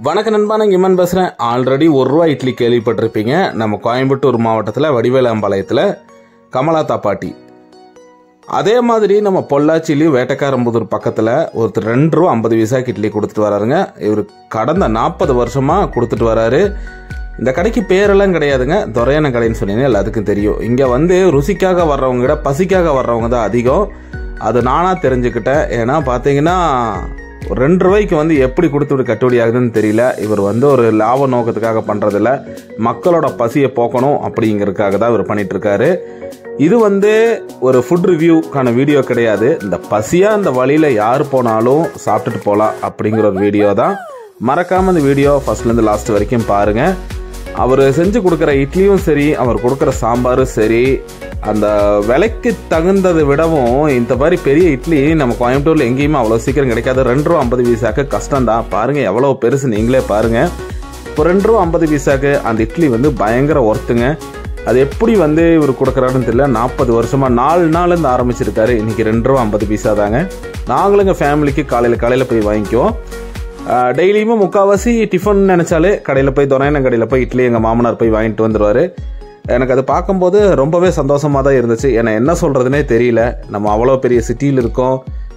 வணக்க நண்பா நான் இமன் பேசுகிறேன் ஆல்ரெடி ஒரு ரூபா இட்லி கேள்விப்பட்டிருப்பீங்க நம்ம கோயம்புத்தூர் மாவட்டத்தில் வடிவேலாம்பாளையத்தில் கமலா தாப்பாட்டி அதே மாதிரி நம்ம பொள்ளாச்சிலையும் வேட்டக்காரம்புதூர் பக்கத்தில் ஒருத்தர் ரெண்டு ரூபா ஐம்பது பைசாக்கு இட்லி கொடுத்துட்டு வராருங்க இவர் கடந்த நாற்பது வருஷமாக கொடுத்துட்டு வராரு இந்த கடைக்கு பேரெல்லாம் கிடையாதுங்க துரையான கடைன்னு சொன்னீங்கன்னா எல்லாத்துக்கும் தெரியும் இங்கே வந்து ருசிக்காக வர்றவங்க விட பசிக்காக வர்றவங்க தான் அதிகம் அது நானாக தெரிஞ்சுக்கிட்டேன் ஏன்னா பார்த்தீங்கன்னா ஒரு ரெண்டு ரூபாய்க்கு வந்து எப்படி கொடுத்துட்டு கட்டுப்படி ஆகுதுன்னு தெரியல இவர் வந்து ஒரு லாப நோக்கத்துக்காக பண்ணுறதில்ல மக்களோட பசியை போக்கணும் அப்படிங்கிறதுக்காக தான் இவர் பண்ணிட்டு இருக்காரு இது வந்து ஒரு ஃபுட் ரிவ்யூக்கான வீடியோ கிடையாது இந்த பசியாக இந்த வழியில் யார் போனாலும் சாப்பிட்டுட்டு போகலாம் அப்படிங்கிற ஒரு வீடியோ தான் மறக்காமல் இந்த வீடியோ ஃபர்ஸ்ட்லேருந்து லாஸ்ட் வரைக்கும் பாருங்கள் அவர் செஞ்சு கொடுக்குற இட்லியும் சரி அவர் கொடுக்குற சாம்பாரும் சரி அந்த விலைக்கு தகுந்ததை விடவும் இந்த மாதிரி பெரிய இட்லி நம்ம கோயம்புத்தூரில் எங்கேயுமே அவ்வளோ சீக்கிரம் கிடைக்காது ரெண்டு ரூபா ஐம்பது பைசாக்கு கஷ்டம் தான் பாருங்கள் எவ்வளோ பெருசு நீங்களே பாருங்கள் இப்போ ரெண்டு ரூபா ஐம்பது பைசாக்கு அந்த இட்லி வந்து பயங்கர ஒர்த்துங்க அது எப்படி வந்து இவர் கொடுக்குறாருன்னு தெரியல நாற்பது வருஷமாக நாலு நாள்லேருந்து ஆரம்பிச்சிருக்காரு இன்றைக்கி ரெண்டு ரூபா ஐம்பது பைசா தாங்க நாங்களும் எங்கள் ஃபேமிலிக்கு காலையில் காலையில் போய் வாங்கிக்குவோம் டெய்லியுமே முக்கால்வாசி டிஃபன் நினச்சாலே கடையில் போய் துணையன கடையில் போய் இட்லி எங்கள் மாமனார் போய் வாங்கிட்டு வந்துடுவார் எனக்கு அது பார்க்கும்போது ரொம்பவே சந்தோஷமாக தான் இருந்துச்சு ஏன்னா என்ன சொல்கிறதுனே தெரியல நம்ம அவ்வளோ பெரிய சிட்டியில் இருக்கோம்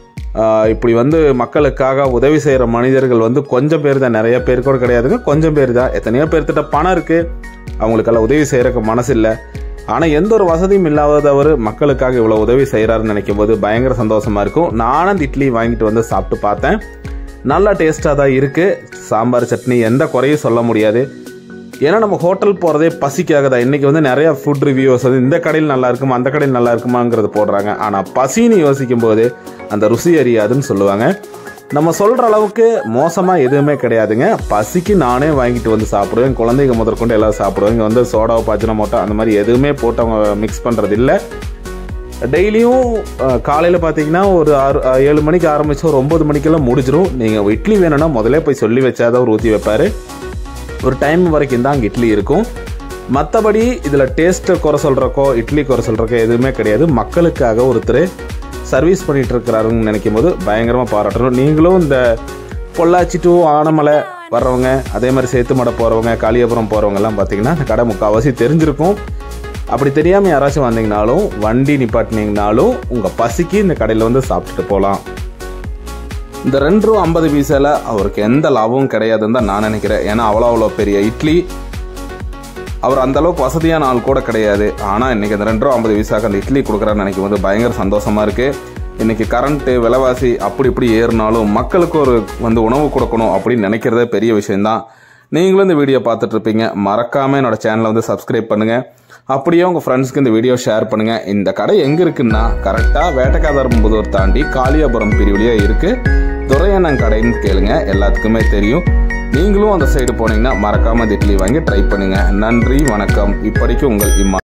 ஆஹ் இப்படி வந்து மக்களுக்காக உதவி செய்கிற மனிதர்கள் வந்து கொஞ்சம் பேர் தான் நிறைய பேர் கூட கிடையாதுங்க கொஞ்சம் பேர் தான் எத்தனையோ பேர்த்திட்ட பணம் இருக்குது அவங்களுக்கெல்லாம் உதவி செய்கிறக்கு மனசு இல்லை ஆனால் எந்த ஒரு வசதியும் இல்லாதவர் மக்களுக்காக இவ்வளோ உதவி செய்கிறாருன்னு நினைக்கும் போது பயங்கர சந்தோஷமாக இருக்கும் நானும் அந்த இட்லி வாங்கிட்டு வந்து சாப்பிட்டு பார்த்தேன் நல்லா டேஸ்ட்டாக தான் இருக்குது சாம்பார் சட்னி எந்த குறையும் சொல்ல முடியாது ஏன்னா நம்ம ஹோட்டல் போகிறதே பசிக்காக தான் இன்றைக்கி வந்து நிறையா ஃபுட் ரிவ்யூஸ் வந்து இந்த கடையில் நல்லா இருக்குமா அந்த கடையில் நல்லா இருக்குமாங்கிறது போடுறாங்க ஆனால் பசின்னு யோசிக்கும் போது அந்த ருசி அறியாதுன்னு சொல்லுவாங்க நம்ம சொல்கிற அளவுக்கு மோசமாக எதுவுமே கிடையாதுங்க பசிக்கு நானே வாங்கிட்டு வந்து சாப்பிடுவேன் குழந்தைங்க முதற்கொண்டு எல்லாம் சாப்பிடுவேன் இங்கே வந்து சோடாவை பாய்ச்சின மோட்டோ அந்த மாதிரி எதுவுமே போட்டு அவங்க மிக்ஸ் பண்ணுறது இல்லை டெய்லியும் காலையில் பார்த்தீங்கன்னா ஒரு ஆறு அஹ், ஏழு மணிக்கு ஆரம்பிச்சு ஒரு ஒம்பது மணிக்கெல்லாம் முடிஞ்சிடும் நீங்கள் இட்லி வேணும்னா முதல்ல போய் சொல்லி வச்சாதான் அவர் ஊற்றி வைப்பார் ஒரு டைம் வரைக்கும் தான் அங்கே இட்லி இருக்கும் மற்றபடி இதில் டேஸ்ட்டை குறை சொல்கிறக்கோ இட்லி குறை சொல்கிறக்கோ எதுவுமே கிடையாது மக்களுக்காக ஒருத்தர் சர்வீஸ் பண்ணிட்டு இருக்கிறாருன்னு நினைக்கும் போது பயங்கரமாக பாராட்டணும் நீங்களும் இந்த பொள்ளாச்சி டு ஆனமலை வர்றவங்க அதே மாதிரி சேத்துமடை போகிறவங்க காளியபுரம் போகிறவங்கெல்லாம் பார்த்தீங்கன்னா இந்த கடை முக்கால்வாசி தெரிஞ்சிருக்கும் அப்படி தெரியாமல் யாராச்சும் வந்தீங்கனாலும் வண்டி நிப்பாட்டினீங்கனாலும் உங்கள் பசிக்கு இந்த கடையில் வந்து சாப்பிட்டுட்டு போகலாம் இந்த ரெண்டு ரூபா ஐம்பது பைசால அவருக்கு எந்த லாபமும் கிடையாதுன்னு தான் நான் நினைக்கிறேன் ஏன்னா அவ்வளோ அவ்வளோ பெரிய இட்லி அவர் அந்த அளவுக்கு வசதியான ஆள் கூட கிடையாது ஆனால் இன்னைக்கு அந்த ரெண்டு ரூபா ஐம்பது பைசாக்கு அந்த இட்லி கொடுக்குறான்னு நினைக்கும் போது பயங்கர சந்தோஷமா இருக்கு இன்னைக்கு கரண்ட்டு விலைவாசி அப்படி இப்படி ஏறினாலும் மக்களுக்கு ஒரு வந்து உணவு கொடுக்கணும் அப்படின்னு நினைக்கிறதே பெரிய விஷயம்தான் நீங்களும் இந்த வீடியோ பார்த்துட்டு இருப்பீங்க மறக்காம என்னோட சேனலை வந்து சப்ஸ்கிரைப் பண்ணுங்க அப்படியே உங்க ஃப்ரெண்ட்ஸ்க்கு இந்த வீடியோ ஷேர் பண்ணுங்க இந்த கடை எங்க இருக்குன்னா கரெக்டா வேட்டக்காதரம்புதூர் தாண்டி காளியாபுரம் பிரிவுலயே இருக்கு துரையண்ணன் கடைன்னு கேளுங்க எல்லாத்துக்குமே தெரியும் நீங்களும் அந்த சைடு போனீங்கன்னா மறக்காம இந்த இட்லி வாங்கி ட்ரை பண்ணுங்க நன்றி வணக்கம் இப்படிக்கு உங்கள் இம்மா